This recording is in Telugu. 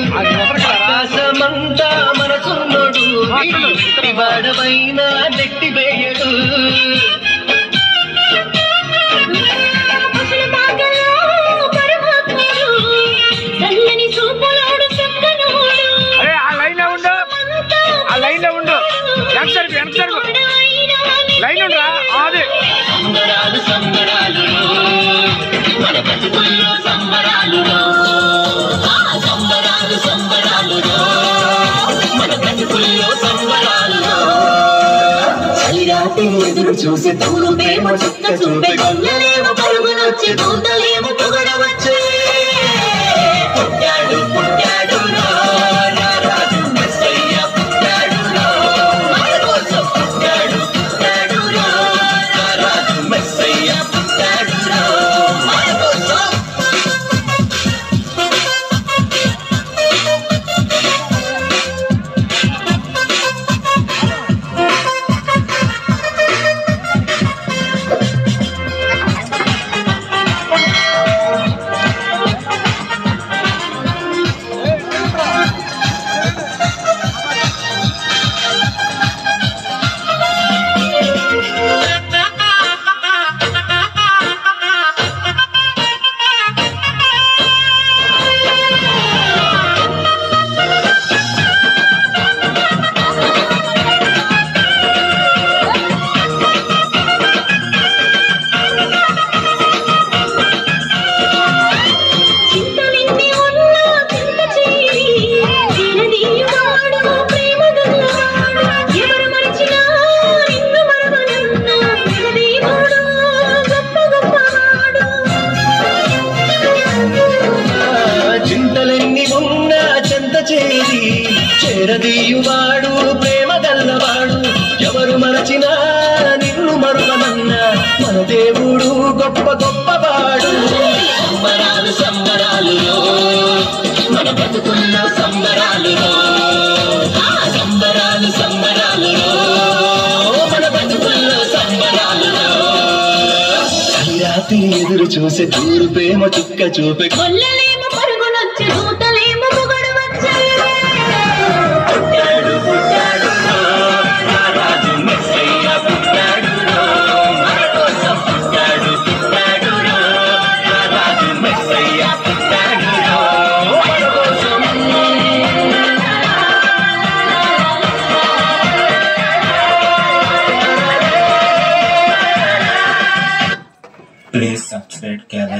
ఆకాశమంతా మనసున్నోడు వాడవైనా నెట్టి వేయడు పశుల పాకలో పరమాత్ముడు చల్లని చూపులోడు చక్కనోడు అరే ఆ లైన్ లో ఉండు ఆ లైన్ లో ఉండు వెనక సరుకు వెనక సరుకు లైన్ ఉండరా అది సంబరాలు సంబరాలు మన బతుకుల్లో సంబరాలు సంబరాలు సంబరాలు మన బతుకుల్లో సంబరాలు చలిరాతి ఎదురు చూసి తూరు ప్రేమ చుక్క చూపే గొల్లలేమో పరుగునొచ్చి దూతలేమో పొగడవచ్చు పుట్టాడు పుట్టాడు రా, రా, రాజు మెస్సయ్య పుట్టాడు రా. మన కోసం పుట్టాడు పుట్టాడు రా, రా, రాజు మెస్సయ్య పుట్టాడు రా. మన కోసం చింతలిన్ని ఉన్నా చింత చేరి చిరదీయువాడు ప్రేమ గల్లవాడు ఎవరు మరచినా నిన్ను మరవనన్నా జగదేవుడు గొప్ప గొప్పవాడు చింతలెన్ని ఉన్నా చెంత చేరి చేరదీయువాడు ప్రేమ గల్లవాడు ఎవరు మరచినా నిన్ను మరువనన్నా మన దేవుడు గొప్ప గొప్పవాడు సంబరాలు సంబరాలు మన బతుకుల్లో సంబరాలు సంబరాలు సంబరాలు మన బతుకుల్లో సంబరాలు రాత్రి ఎదురు చూసే దూరు ప్రేమ చుక్క చూపే కొల్లలేమో పరుగునొచ్చి దూతలేమో పొగడవచ్చు పుట్టాడు పుట్టాడు నా రాజు మెస్సయ్య పుట్టాడు మన కోసం పుట్టాడు పుట్టాడు నా రాజు మెస్సయ్య పుట్టాడు మన కోసం Please subscribe Kerala